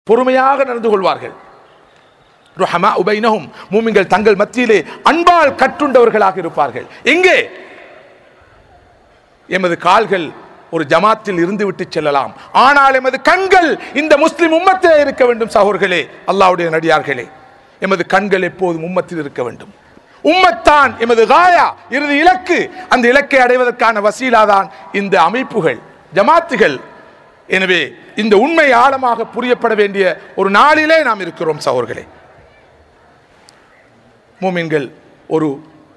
பொறுமையாக நடந்து கொள்வார்கள் ருஹமா உபைனஹும் மூமின்கள் தங்கள் மத்தியிலே அன்பால் கட்டுண்டவர்களாக இருப்பார்கள் எங்கே எமது கால்கள் ஒரு ஜமாத்தில் இருந்து விட்டு செல்லலாம் ஆனால் எமது கண்கள் இந்த முஸ்லிம் உம்மத்திலே இருக்க வேண்டும் சகோர்களே அல்லாஹ்வுடைய நடிகார்களே எமது கண்கள் எப்போதும் உம்மத்தில் இருக்க வேண்டும் உம்மத்தான் எமது காயா இறுதி இலக்கு அந்த இலக்கை அடைவதற்கான வசீலாதான் இந்த அமைப்புகள் ஜமாத்துகள் எனவே இந்த உண்மை ஆழமாக புரியப்பட வேண்டிய ஒரு நாளிலே நாம் இருக்கிறோம் சகோர்களே மூமின்கள் ஒரு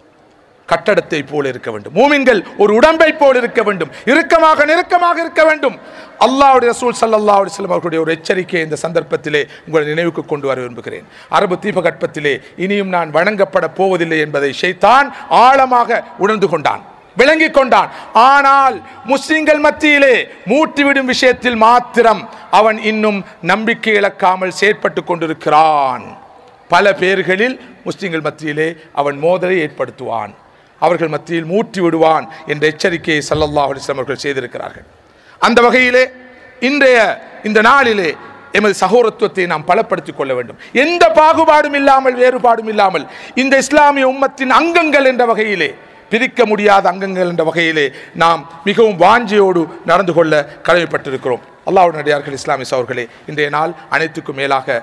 கட்டடத்தை போல இருக்க வேண்டும் மூமின்கள் ஒரு உடம்பை போல இருக்க வேண்டும் இறுக்கமாக நெருக்கமாக இருக்க வேண்டும் அல்லாஹ்வுடைய ரசூல் ஸல்லல்லாஹு அலைஹி வஸல்லம் அவர்களுடைய ஒரு எச்சரிக்கையை இந்த சந்தர்ப்பத்திலே உங்கள் நினைவுக்கு கொண்டு வர விரும்புகிறேன் அரபு தீபகற்பத்திலே இனியும் நான் வணங்கப்பட போவதில்லை என்பதை ஷைத்தான் ஆழமாக உணர்ந்து கொண்டான் விளங்கிக் கொண்டான் ஆனால் முஸ்லிம்கள் மத்தியிலே மூட்டிவிடும் விஷயத்தில் மாத்திரம் அவன் இன்னும் நம்பிக்கை இழக்காமல் செயற்பட்டு கொண்டிருக்கிறான் பல பேர்களில் முஸ்லிம்கள் மத்தியிலே அவன் மோதலை ஏற்படுத்துவான் அவர்கள் மத்தியில் மூட்டி விடுவான் என்ற எச்சரிக்கையை ஸல்லல்லாஹு அலைஹி வஸல்லம் அவர்கள் செய்திருக்கிறார்கள் அந்த வகையிலே இன்றைய இந்த நாளிலே எமது சகோதரத்துவத்தை நாம் பலப்படுத்திக் கொள்ள வேண்டும் எந்த பாகுபாடும் இல்லாமல் வேறுபாடும் இல்லாமல் இந்த இஸ்லாமிய உம்மத்தின் அங்கங்கள் என்ற வகையிலே பிரிக்க முடியாத அங்கங்கள் என்ற வகையிலே நாம் மிகவும் வாஞ்சியோடு நடந்து கொள்ள கடமைப்பட்டிருக்கிறோம் அல்லாஹ்வுடைய நடிகார்கள் இஸ்லாமிய சகோதரர்களே இன்றைய நாள் அனைத்துக்கும் மேலாக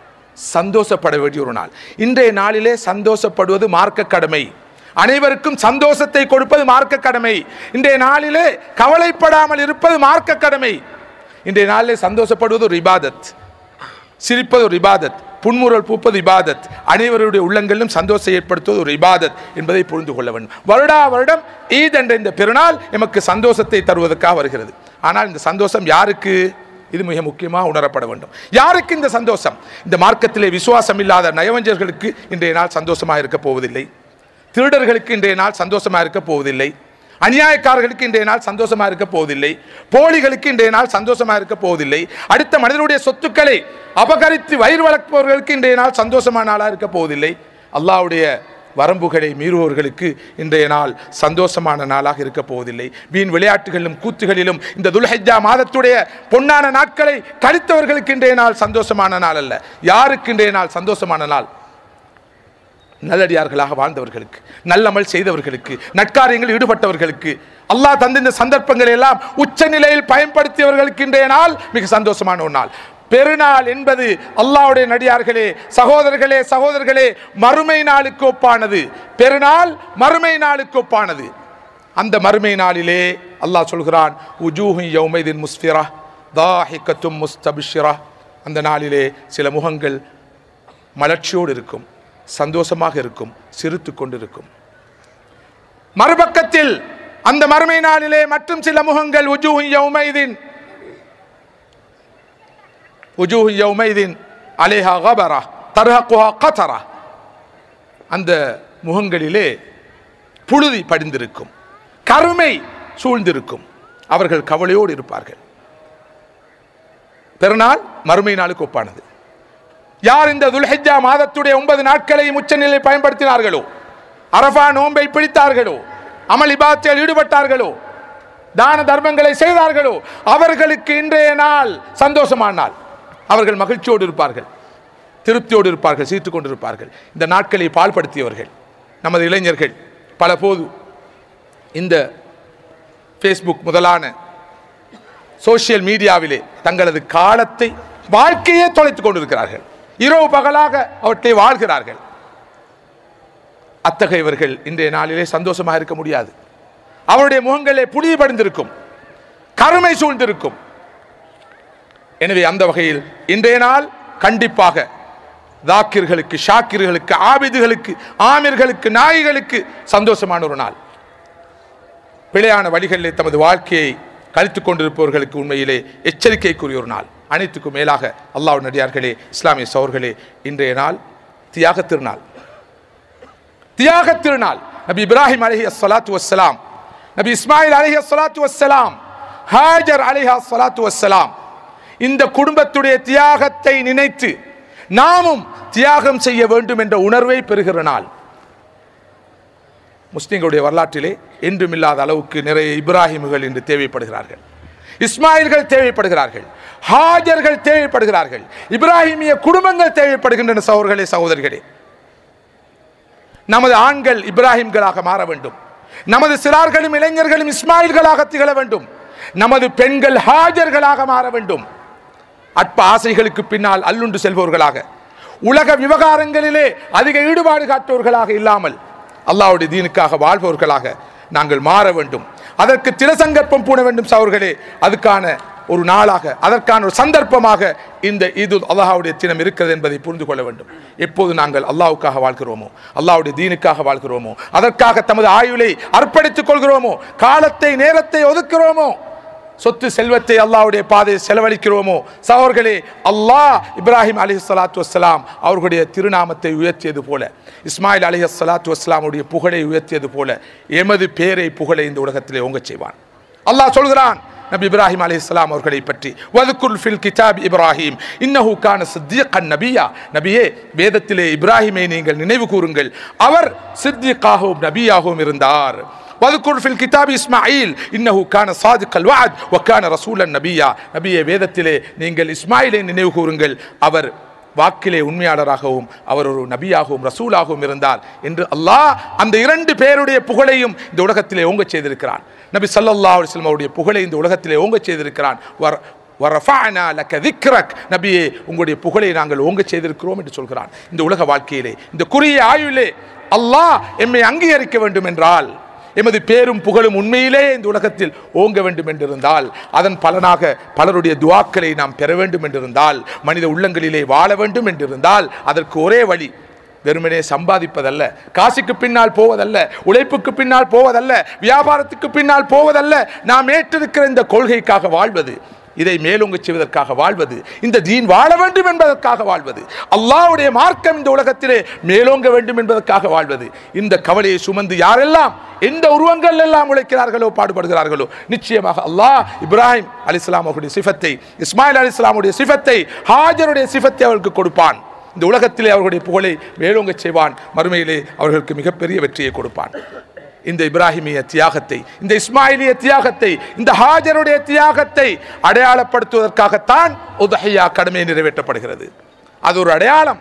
சந்தோஷப்பட வேண்டிய ஒரு நாள் இன்றைய நாளிலே சந்தோஷப்படுவது மார்க்க கடமை அனைவருக்கும் சந்தோஷத்தை கொடுப்பது மார்க்க கடமை இன்றைய நாளிலே கவலைப்படாமல் இருப்பது மார்க்க கடமை இன்றைய நாளிலே சந்தோஷப்படுவது ஒரு இபாதத் சிரிப்பது ஒரு இபாதத் புன்முறல் பூப்பது இபாதத் அனைவருடைய உள்ளங்களிலும் சந்தோஷம் ஏற்படுத்துவது ஒரு இபாதத் என்பதை புரிந்து கொள்ள வேண்டும் வருடா வருடம் ஈத் என்ற இந்த பெருநாள் எமக்கு சந்தோஷத்தை தருவதற்காக வருகிறது ஆனால் இந்த சந்தோஷம் யாருக்கு இது மிக முக்கியமாக உணரப்பட வேண்டும் யாருக்கு இந்த சந்தோஷம் இந்த மார்க்கத்திலே விசுவாசம் இல்லாத நயவஞ்சர்களுக்கு இன்றைய நாள் சந்தோஷமாக இருக்க போவதில்லை திருடர்களுக்கு இன்றைய நாள் சந்தோஷமாக இருக்க போவதில்லை அநியாயக்காரர்களுக்கு இன்றைய நாள் சந்தோஷமாக இருக்க போவதில்லை போலிகளுக்கு இன்றைய நாள் சந்தோஷமாக இருக்க போவதில்லை அடுத்த மனிதனுடைய சொத்துக்களை அபகரித்து வயிறு வளர்ப்பவர்களுக்கு இன்றைய நாள் சந்தோஷமான நாளாக இருக்க போவதில்லை அல்லாஹ்வுடைய வரம்புகளை மீறுபவர்களுக்கு இன்றைய நாள் சந்தோஷமான நாளாக இருக்க போவதில்லை வீண் விளையாட்டுகளிலும் கூத்துகளிலும் இந்த துல்ஹஜ்ஜா மாதத்துடைய பொன்னான நாட்களை கழித்தவர்களுக்கு இன்றைய நாள் சந்தோஷமான நாள் அல்ல யாருக்கு இன்றைய நாள் சந்தோஷமான நாள் நல்லடியார்களாக வாழ்ந்தவர்களுக்கு நல்லமல் செய்தவர்களுக்கு நட்காரியங்கள் ஈடுபட்டவர்களுக்கு அல்லாஹ் தந்த இந்த சந்தர்ப்பங்களை எல்லாம் உச்ச நிலையில் பயன்படுத்தியவர்களுக்கு இன்றைய நாள் மிக சந்தோஷமான ஒரு நாள் பெருநாள் என்பது அல்லாஹ்வுடைய நடிகார்களே சகோதரர்களே சகோதரர்களே மறுமை நாளுக்கு ஒப்பானது பெருநாள் மறுமை நாளுக்கு ஒப்பானது அந்த மறுமை நாளிலே அல்லாஹ் சொல்கிறான் உஜூஹு யௌமைதின் முஸ்ஃபிரா தாஹிகத்தும் முஸ்தபிஷிரா அந்த நாளிலே சில முகங்கள் மலர்ச்சியோடு இருக்கும் சந்தோஷமாக இருக்கும் சிரித்து கொண்டிருக்கும் மறுபக்கத்தில் அந்த மறுமை நாளிலே மற்றும் சில முகங்கள் உஜூஹு யௌமைதின் உஜூஹு யௌமைதின் அலேஹா கபரா தர்ஹகுஹா கதரா அந்த முகங்களிலே புழுதி படிந்திருக்கும் கருமை சூழ்ந்திருக்கும் அவர்கள் கவலையோடு இருப்பார்கள் பெருநாள் மறுமை நாளுக்கு ஒப்பானது யார் இந்த துல்ஹிஜ்ஜா மாதத்துடைய ஒன்பது நாட்களை உச்சநிலை பயன்படுத்தினார்களோ அரஃபா நோன்பை பிடித்தார்களோ அமல் இபாத்தில் ஈடுபட்டார்களோ தான தர்மங்களை செய்தார்களோ அவர்களுக்கு இன்றைய நாள் சந்தோஷமான நாள் அவர்கள் மகிழ்ச்சியோடு இருப்பார்கள் திருப்தியோடு இருப்பார்கள் சீர்த்து கொண்டிருப்பார்கள் இந்த நாட்களை பால்படுத்தியவர்கள் நமது இளைஞர்கள் பல போது இந்த ஃபேஸ்புக் முதலான சோஷியல் மீடியாவிலே தங்களது காலத்தை வாழ்க்கையே தொலைத்துக் கொண்டிருக்கிறார்கள் இரவு பகலாக அவற்றை வாழ்கிறார்கள் அத்தகையவர்கள் இன்றைய நாளிலே சந்தோஷமாக இருக்க முடியாது அவருடைய முகங்களே புழுதி படிந்திருக்கும் கருமை சூழ்ந்திருக்கும் எனவே அந்த வகையில் இன்றைய நாள் கண்டிப்பாக தாக்கிர்களுக்கு ஷாக்கிர்களுக்கு ஆபிதுகளுக்கு ஆமிர்களுக்கு நாய்களுக்கு சந்தோஷமான ஒரு நாள் பிழையான வழிகளிலே தமது வாழ்க்கையை கழித்துக் கொண்டிருப்பவர்களுக்கு உண்மையிலே எச்சரிக்கைக்குரிய ஒரு நாள் அனைத்துக்கும் மேலாக அல்லாஹ் நடிகார்களே இஸ்லாமிய சோர்களே இன்றைய நாள் தியாக திருநாள் தியாக திருநாள் நபி இப்ராஹிம் அலஹி அஸ்ஸலாத்து வஸ்ஸலாம் நபி இஸ்மாயில் அலஹி அஸ்ஸலாத்து வஸ்ஸலாம் ஹாஜர் அலஹி அஸ்ஸலாத்து வஸ்ஸலாம் இந்த குடும்பத்துடைய தியாகத்தை நினைத்து நாமும் தியாகம் செய்ய வேண்டும் என்ற உணர்வை பெறுகிற நாள் முஸ்லிம்களுடைய வரலாற்றிலே என்றும் இல்லாத அளவுக்கு நிறைய இப்ராஹிம்கள் இன்று தேவைப்படுகிறார்கள் இஸ்மாயில்கள் தேவைப்படுகிறார்கள் ஹாஜர்கள் தேவைப்படுகிறார்கள் இப்ராஹிமிய குடும்பங்கள் தேவைப்படுகின்றன சகோதரர்களே சகோதரிகளே நமது ஆண்கள் இப்ராஹிம்களாக மாற வேண்டும் நமது சிறார்களும் இளைஞர்களும் இஸ்மாயில்களாக திகழ வேண்டும் நமது பெண்கள் ஹாஜர்களாக மாற வேண்டும் அற்ப ஆசைகளுக்கு பின்னால் அல்லுண்டு செல்பவர்களாக உலக விவகாரங்களிலே அதிக ஈடுபாடு காட்டுவர்களாக இல்லாமல் அல்லாஹ்வுடைய தீனுக்காக வாழ்பவர்களாக நாங்கள் மாற வேண்டும் அதற்கு திரசங்கற்பம் பூண வேண்டும் சவர்களே அதுக்கான ஒரு நாளாக அதற்கான ஒரு சந்தர்ப்பமாக இந்த இது அல்லாஹ்வுடைய தினம் இருக்கிறது என்பதை புரிந்து கொள்ள வேண்டும் எப்போது நாங்கள் அல்லாஹ்வுக்காக வாழ்கிறோமோ அல்லாஹ்வுடைய தீனுக்காக வாழ்கிறோமோ அதற்காக தமது ஆயுளை அர்ப்பணித்துக் கொள்கிறோமோ காலத்தை நேரத்தை ஒதுக்குகிறோமோ சொத்து செல்வத்தை அல்லாஹ்வுடைய பாதையை செலவழிக்கிறோமோ சகோதரர்களே அல்லாஹ் இப்ராஹிம் அலி சலாத்து வஸ்லாம் அவர்களுடைய திருநாமத்தை உயர்த்தியது போல இஸ்மாயில் அலி சலாத்து வஸ்லாமுடைய புகழை உயர்த்தியது போல எமது பேரை புகழை இந்த உலகத்திலே ஓங்கச் செய்வான் அல்லாஹ் சொல்கிறான் நபி இப்ராஹிம் அலி இஸ்லாம் அவர்களை பற்றி வதுக்குல் ஃபில் கிதாப் இப்ராஹிம் இன்னஹு கான சித்தியக்கன் நபியா நபியே வேதத்திலே இப்ராஹிமை நீங்கள் நினைவு கூறுங்கள் அவர் சித்தியக்காகவும் நபியாகவும் இருந்தார் வதுக்குர் ஃபில் கிதாப் இஸ்மாயில் இன்னஹு கான சாதிக்கல் வஅத் வக்கான ரசூலன் நபியா நபியே வேதத்திலே நீங்கள் இஸ்மாயிலை நினைவு கூறுங்கள் அவர் வாக்கிலே உண்மையாளராகவும் அவர் ஒரு நபியாகவும் ரசூலாகவும் இருந்தார் என்று அல்லாஹ் அந்த இரண்டு பேருடைய புகழையும் இந்த உலகத்திலே ஓங்கச் செய்திருக்கிறான் நபி ஸல்லல்லாஹு அலைஹி வஸல்லம் அவருடைய புகழை இந்த உலகத்திலே ஓங்கச் செய்திருக்கிறான் வர் வரஃபஅனா லக திக்ரக் நபியே உங்களுடைய புகழை நாங்கள் ஓங்கச் செய்திருக்கிறோம் என்று சொல்கிறான் இந்த உலக வாழ்க்கையிலே இந்த குறுகிய ஆயுளே அல்லாஹ் எம்மை அங்கீகரிக்க வேண்டும் என்றால் எமது பேரும் புகழும் உண்மையிலே இந்த உலகத்தில் ஓங்க வேண்டும் என்றிருந்தால் அதன் பலனாக பலருடைய துவாக்களை நாம் பெற வேண்டும் என்றிருந்தால் மனித உள்ளங்களிலே வாழ வேண்டும் என்றிருந்தால் அதற்கு ஒரே வழி வெறுமனே சம்பாதிப்பதல்ல காசுக்கு பின்னால் போவதல்ல உழைப்புக்கு பின்னால் போவதல்ல வியாபாரத்துக்கு பின்னால் போவதல்ல நாம் ஏற்றிருக்கிற இந்த கொள்கைக்காக வாழ்வது இதை மேலோங்கச் செய்வதற்காக வாழ்வது இந்த தீன் வாழ வேண்டும் என்பதற்காக வாழ்வது அல்லாஹ்வுடைய மார்க்கம் இந்த உலகத்திலே மேலோங்க வேண்டும் என்பதற்காக வாழ்வது இந்த கவலையை சுமந்து யாரெல்லாம் எந்த உருவங்கள் எல்லாம் உழைக்கிறார்களோ பாடுபடுகிறார்களோ நிச்சயமாக அல்லாஹ் இப்ராஹிம் அலிஸ்லாம் அவருடைய சிஃபத்தை இஸ்மாயில் அலிஸ்லாமுடைய சிஃபத்தை ஹாஜருடைய சிஃபத்தை அவர்களுக்கு கொடுப்பான் இந்த உலகத்திலே அவர்களுடைய புகழை மேலோங்கச் செய்வான் மறுமையிலே அவர்களுக்கு மிகப்பெரிய வெற்றியை கொடுப்பான் இந்த இப்ராஹிமிய தியாகத்தை இந்த இஸ்மாயிலிய தியாகத்தை இந்த ஹாஜருடைய தியாகத்தை அடையாளப்படுத்துவதற்காகத்தான் உதஹையா கடமை நிறைவேற்றப்படுகிறது அது ஒரு அடையாளம்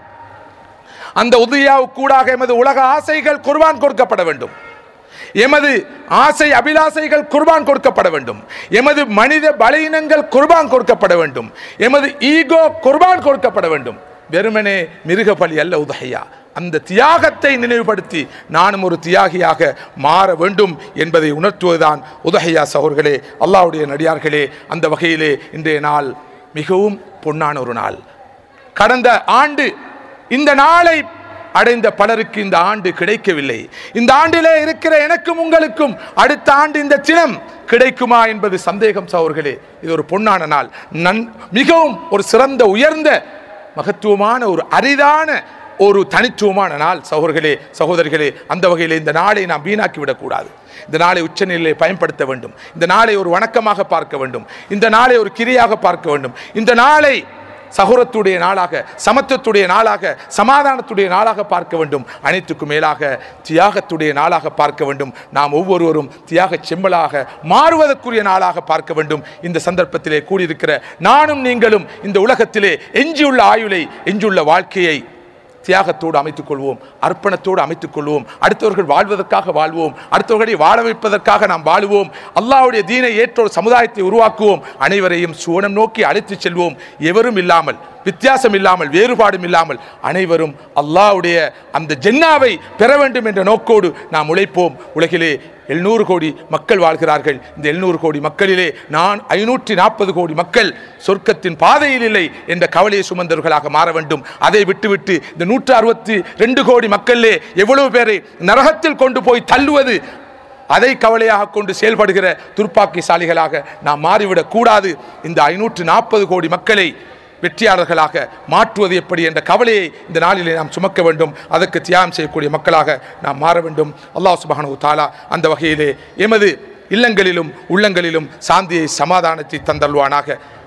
அந்த உதயாவுக்கூடாக எமது உலக ஆசைகள் குர்பான் கொடுக்கப்பட வேண்டும் எமது ஆசை அபிலாசைகள் குர்பான் கொடுக்கப்பட வேண்டும் எமது மனித பலவீனங்கள் குர்பான் கொடுக்கப்பட வேண்டும் எமது ஈகோ குர்பான் கொடுக்கப்பட வேண்டும் வெறுமனே மிருக பலி அல்ல உதகையா அந்த தியாகத்தை நினைவுபடுத்தி நானும் ஒரு தியாகியாக மாற வேண்டும் என்பதை உணர்த்துவதுதான் உதகையா சகோர்களே அல்லாஹ்வுடைய நடிகார்களே அந்த வகையிலே இன்றைய நாள் மிகவும் பொன்னான ஒரு நாள் கடந்த ஆண்டு இந்த நாளை அடைந்த பலருக்கு இந்த ஆண்டு கிடைக்கவில்லை இந்த ஆண்டிலே இருக்கிற எனக்கும் உங்களுக்கும் அடுத்த ஆண்டு இந்த தினம் கிடைக்குமா என்பது சந்தேகம் சகோர்களே இது ஒரு பொன்னான நாள் நன் மிகவும் ஒரு சிறந்த உயர்ந்த மகத்துவமான ஒரு அரிதான ஒரு தனித்துவமான நாள் சகோதரர்களே சகோதரிகளே அந்த வகையில் இந்த நாளை நாம் வீணாக்கி விடக்கூடாது இந்த நாளை உச்சநிலையை பயன்படுத்த வேண்டும் இந்த நாளை ஒரு வணக்கமாக பார்க்க வேண்டும் இந்த நாளை ஒரு கிரியாக பார்க்க வேண்டும் இந்த நாளை சகோரத்துடைய நாளாக சமத்துவத்துடைய நாளாக சமாதானத்துடைய நாளாக பார்க்க வேண்டும் அனைத்துக்கும் மேலாக தியாகத்துடைய நாளாக பார்க்க வேண்டும் நாம் ஒவ்வொருவரும் தியாக செம்மலாக மாறுவதற்குரிய நாளாக பார்க்க வேண்டும் இந்த சந்தர்ப்பத்திலே கூடியிருக்கிற நானும் நீங்களும் இந்த உலகத்திலே எஞ்சியுள்ள ஆயுளை எஞ்சியுள்ள வாழ்க்கையை தியாகத்தோடு அமைத்துக் கொள்வோம் அர்ப்பணத்தோடு அமைத்துக் கொள்வோம் அடுத்தவர்கள் வாழ்வதற்காக வாழ்வோம் அடுத்தவர்களை வாழ வைப்பதற்காக நாம் வாழுவோம் அல்லாஹ்வுடைய தீனை ஏற்ற ஒரு சமுதாயத்தை உருவாக்குவோம் அனைவரையும் சுவனம் நோக்கி அழைத்துச் செல்வோம் எவரும் இல்லாமல் வித்தியாசம் இல்லாமல் வேறுபாடும் இல்லாமல் அனைவரும் அல்லாஹ்வுடைய அந்த ஜென்னாவை பெற வேண்டும் என்ற நோக்கோடு நாம் உழைப்போம் உலகிலே எழுநூறு கோடி மக்கள் வாழ்கிறார்கள் இந்த எழுநூறு கோடி மக்களிலே நான் ஐநூற்றி நாற்பது கோடி மக்கள் சொர்க்கத்தின் பாதையில் இல்லை என்ற கவலையை சுமந்தவர்களாக மாற வேண்டும் அதை விட்டுவிட்டு இந்த நூற்று அறுபத்தி ரெண்டு கோடி மக்களிலே எவ்வளவு பேரை நரகத்தில் கொண்டு போய் தள்ளுவது அதை கவலையாக கொண்டு செயல்படுகிற துர்ப்பாக்கிசாலிகளாக நாம் மாறிவிடக் கூடாது இந்த ஐநூற்று நாற்பது கோடி மக்களை வெற்றியாளர்களாக மாற்றுவது எப்படி என்ற கவலையை இந்த நாளிலே நாம் சுமக்க வேண்டும் அதற்கு தியாகம் செய்யக்கூடிய மக்களாக நாம் மாற வேண்டும் அல்லாஹ் சுபஹானு தாலா அந்த வகையிலே எமது இல்லங்களிலும் உள்ளங்களிலும் சாந்தியை சமாதானத்தை தந்தல்வானாக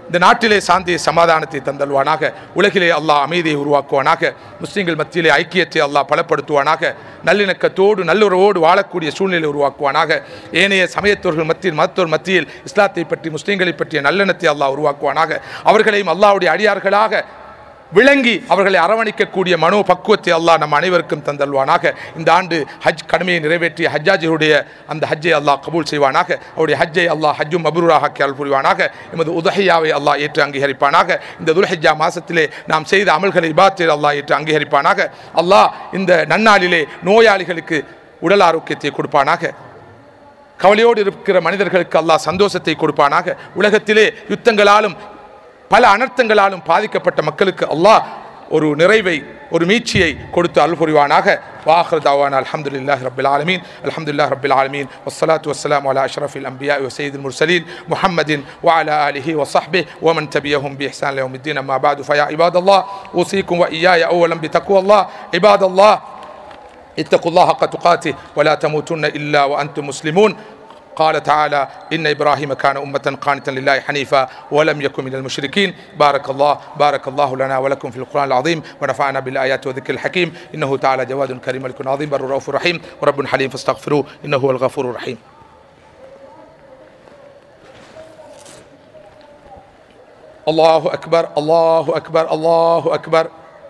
இந்த நாட்டிலே சாந்தியை சமாதானத்தை தந்தல்வானாக உலகிலே அல்லாஹ் அமைதியை உருவாக்குவானாக முஸ்லிம்கள் மத்தியிலே ஐக்கியத்தை அல்லாஹ் பலப்படுத்துவானாக நல்லிணக்கத்தோடு நல்லுறவோடு வாழக்கூடிய சூழ்நிலை உருவாக்குவானாக ஏனைய சமயத்தோர்கள் மத்தியில் மதத்தோர் மத்தியில் இஸ்லாத்தை பற்றி முஸ்லிம்களை பற்றிய நல்லெண்ணத்தை அல்லாஹ் உருவாக்குவானாக அவர்களையும் அல்லாஹ்வுடைய அடியார்களாக விளங்கி அவர்களை அரவணைக்கக்கூடிய மனோ பக்குவத்தை அல்லாஹ் நம் அனைவருக்கும் தந்தல்வானாக இந்த ஆண்டு ஹஜ் கடமையை நிறைவேற்றிய ஹஜ்ஜாஜிகளுடைய அந்த ஹஜ்ஜை அல்லாஹ் கபூல் செய்வானாக அவருடைய ஹஜ்ஜை அல்லாஹ் ஹஜ்ஜும் மபரூராக அருள் புரிவானாக எமது உதஹையாவை அல்லாஹ் ஏற்று அங்கீகரிப்பானாக இந்த துல்ஹஜ்ஜா மாசத்திலே நாம் செய்த அமல்களை இபாத்தில் அல்லாஹ் ஏற்று அங்கீகரிப்பானாக அல்லாஹ் இந்த நன்னாளிலே நோயாளிகளுக்கு உடல் ஆரோக்கியத்தை கொடுப்பானாக கவலையோடு இருக்கிற மனிதர்களுக்கு அல்லாஹ் சந்தோஷத்தை கொடுப்பானாக உலகத்திலே யுத்தங்களாலும் பல அனர்த்தங்களாலும் பாதிக்கப்பட்ட மக்களுக்கு அல்லாஹ் ஒரு நிறைவை ஒரு மீட்சியை கொடுத்து அருள் புரிவானாக வாஹர் தாவான் அல்ஹம்துலில்லாஹி ரப்பில் ஆலமீன் அல்ஹம்துலில்லாஹி ரப்பில் ஆலமீன் வஸ்ஸலாத்து வஸ்ஸலாமு அலா அஷ்ரஃபில் அன்பியா வ சய்யிதுல் முர்சலீன் முஹம்மதின் வ அலா ஆலிஹி வ ஸஹ்பிஹி வ மன் தபியஹும் பி இஹ்சான் லியௌமித் தீன் அம்மா பஅது ஃபயா இபாதல்லாஹ் ஊஸீக்கும் வ இய்யாய அவ்வலம் பிதக்வல்லாஹ் இபாதல்லாஹ் اتقوا الله حق تقاته ولا تموتن الا وانتم مسلمون قال تعالى إن إبراهيم كان أمة قانتا لله حنيفا ولم يكن من المشركين بارك الله بارك الله لنا ولكم في القرآن العظيم ونفعنا بالآيات وذكر الحكيم إنه تعالى جواد كريم ملك عظيم بر رؤوف رحيم ورب حليم فاستغفروه إنه هو الغفور الرحيم الله أكبر الله أكبر الله أكبر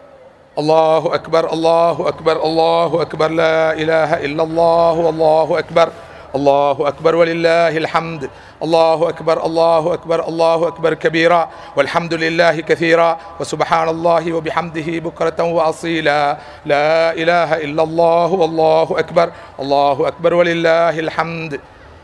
الله أكبر الله أكبر الله أكبر لا إله إلا الله والله أكبر الله أكبر ولله الحمد الله أكبر الله أكبر الله أكبر كبيرا والحمد لله كثيرا وسبحان الله وبحمده بكرة وأصيلا لا إله إلا الله والله أكبر الله أكبر ولله الحمد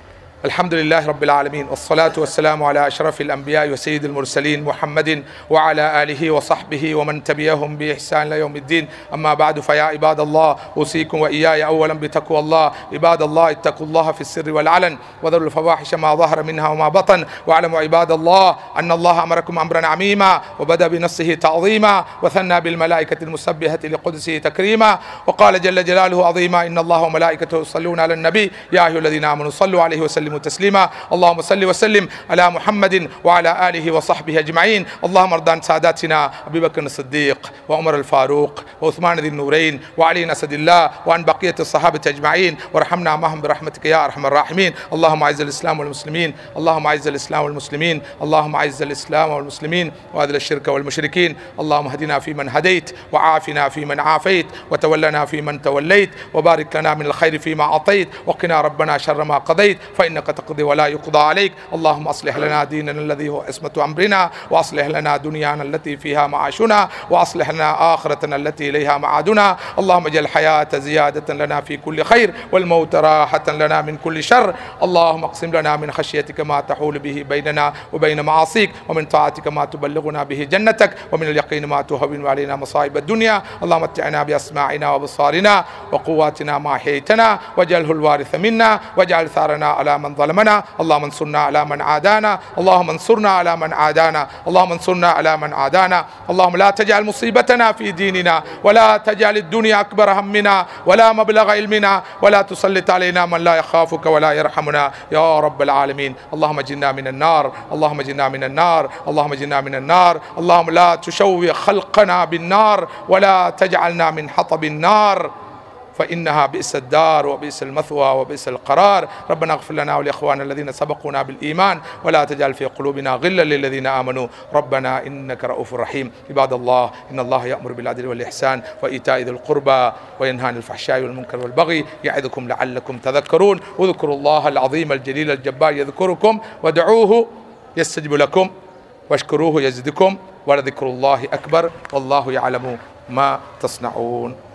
الحمد لله رب العالمين والصلاة والسلام على أشرف الأنبياء وسيد المرسلين محمد وعلى آله وصحبه ومن تبعهم بإحسان إلى يوم الدين أما بعد فيا عباد الله أوصيكم وإياي أولا بتقوى الله عباد الله اتقوا الله في السر والعلن وذروا الفواحش ما ظهر منها وما بطن واعلموا عباد الله أن الله أمركم أمرا عميما وبدأ بنفسه تعظيما وثنى بالملائكة المسبحة لقدسه تكريما وقال جل جلاله عظيما إن الله وملائكته يصلون على النبي يا أيها الذين آمنوا صلوا عليه وسلموا تسليما اللهم صل وسلم على محمد وعلى آله وصحبه أجمعين اللهم ارض عن ساداتنا أبي بكر الصديق وعمر الفاروق وعثمان ذي النورين وعلي أسد الله وعن بقية الصحابة أجمعين وارحمنا معهم برحمتك يا أرحم الراحمين اللهم أعز الإسلام والمسلمين اللهم أعز الإسلام والمسلمين اللهم أعز الإسلام والمسلمين وأذل الشرك والمشركين اللهم اهدنا فيمن هديت وعافنا فيمن عافيت وتولنا فيمن توليت وبارك لنا من الخير فيما أعطيت وقنا ربنا شر ما قضيت فإنك تقضي ولا يقضى عليك اللهم أصلح لنا ديننا الذي هو عصمة أمرنا وأصلح لنا دنيانا التي فيها معاشنا وأصلح لنا آخرتنا التي إليها معادنا اللهم اجعل الحياة زيادة لنا في كل خير والموت راحة لنا من كل شر اللهم اقسم لنا من خشيتك ما تحول به بيننا وبين معاصيك ومن طاعتك ما تبلغنا به جنتك ومن اليقين ما تهون علينا مصائب الدنيا اللهم متعنا بأسماعنا وبصارنا وقواتنا ما أحييتنا واجعله الوارث منا واجعل ثارنا على من ظلمنا اللهم انصرنا على من عادانا اللهم انصرنا على من عادانا اللهم انصرنا على من عادانا اللهم لا تجعل مصيبتنا في ديننا ولا تجعل الدنيا أكبر همنا ولا مبلغ علمنا ولا تسلط علينا من لا يخافك ولا يرحمنا يا رب العالمين اللهم اجنا من النار اللهم اجنا من النار اللهم اجنا من النار اللهم لا تشوي خلقنا بالنار ولا تجعلنا من حطب النار فإنها بئس الدار وبئس المثوى وبئس القرار ربنا اغفر لنا ولإخواننا الذين سبقونا بالإيمان ولا تجعل في قلوبنا غلا للذين آمنوا ربنا إنك رؤوف رحيم عباد الله إن الله يأمر بالعدل والإحسان وإيتاء ذي القربى وينهى عن الفحشاء والمنكر والبغي يعظكم لعلكم تذكرون واذكروا الله العظيم الجليل الجبار يذكركم ودعوه يستجب لكم واشكروه يزدكم ولذكر الله أكبر والله يعلم ما تصنعون